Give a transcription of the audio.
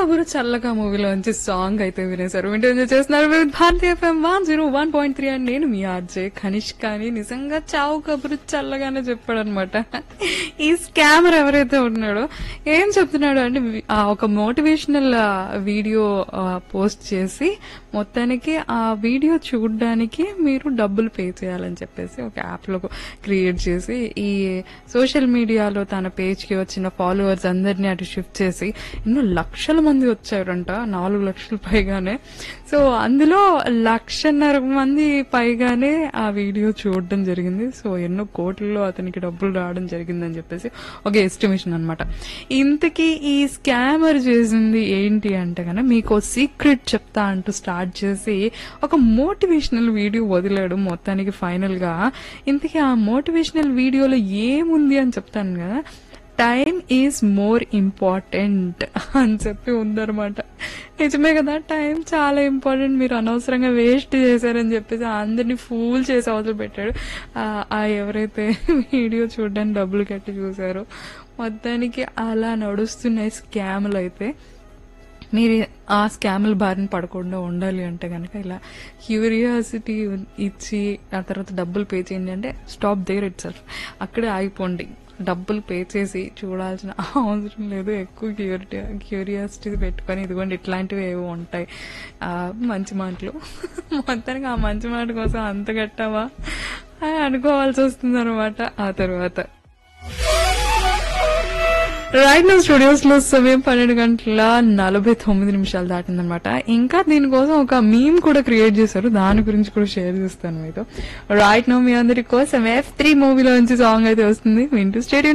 కబురు చల్లగా మూవీలోంచి సాంగ్ అయితే వినేశారు వింటూ ఎంజాయ్ చేస్తున్నారు with Bharati FM one zero one point three and నేను మీ ఆర్జే కనిష్ కానీ నిజంగా చావు కబురు చల్లగానే చెప్పాడు అనమాట ఈ స్కామర్ ఎవరైతే ఉన్నాడో ఏం చెప్తున్నాడు అంటే వి- ఆ ఒక మోటివేషనల్ వీడియో పోస్ట్ చేసి మొత్తానికి ఆ వీడియో చూడడానికి మీరు డబ్బులు పే చేయాలని చెప్పేసి ఒక యాప్ లో క్రియేట్ చేసి ఈ సోషల్ మీడియాలో తన పేజ్ కి వచ్చిన ఫాలోవర్స్ అందరినీ అటు షిఫ్ట్ చేసి ఎన్నో లక్షల మంది వచ్చారంట నాలుగు లక్షల పైగానే సో అందులో లక్షన్నర మంది పైగానే ఆ వీడియో చూడడం జరిగింది సో ఎన్నో కోట్లలో అతనికి డబ్బులు రావడం జరిగిందని చెప్పేసి ఒక ఎస్టిమేషన్ అన్నమాట ఇంతకీ ఈ స్కామర్ చేసింది ఏంటి అంటే కనుక మీకు సీక్రెట్ చెప్తా అంటూ స్టార్ట్ చేసి ఒక మోటివేషనల్ వీడియో వదిలాడు మొత్తానికి ఫైనల్ గా ఇంతకీ ఆ మోటివేషనల్ వీడియోలో ఏముంది అని చెప్తాను కదా టైం ఈజ్ మోర్ ఇంపార్టెంట్ అని చెప్పి ఉందన్నమాట నిజమే కదా టైం చాలా ఇంపార్టెంట్ మీరు అనవసరంగా వేస్ట్ చేశారని చెప్పేసి అందరినీ ఫూల్ చేసి అవతలు పెట్టాడు ఆ, ఆ ఎవరైతే వీడియో చూడడానికి డబ్బులు కట్టి చూసారో మొత్తానికి అలా నడుస్తున్నాయి స్కామ్లు అయితే మీరు ఆ స్కామ్ల బారిన పడకుండా ఉండాలి అంటే కనుక ఇలా క్యూరియాసిటీ ఇచ్చి ఆ తర్వాత డబ్బులు పే చేయండి అంటే స్టాప్ దేర్ ఇట్ సెల్ఫ్ అక్కడే ఆగిపోండి డబ్బులు పే చేసి చూడాల్సిన అవసరం లేదు ఎక్కువ క్యూరిటీ క్యూరియాసిటీ పెట్టుకొని ఇదిగోండి ఇట్లాంటివి ఏవో ఉంటాయి ఆ, మంచి మాటలు మొత్తానికి ఆ మంచి మాట కోసం అంత కట్టావా అని అనుకోవాల్సి వస్తుంది అనమాట ఆ తర్వాత రైట్ నా స్టూడియోస్ లో సమయం పన్నెండు గంటల నలభై తొమ్మిది నిమిషాలు దాటిందనమాట ఇంకా దీనికోసం ఒక మీమ్ కూడా క్రియేట్ చేశారు దాని గురించి కూడా షేర్ చేస్తాను మీతో రైట్ నో మీ అందరి కోసం ఎఫ్ త్రీ మూవీలో నుంచి సాంగ్ అయితే వస్తుంది వింటూ స్టేడియం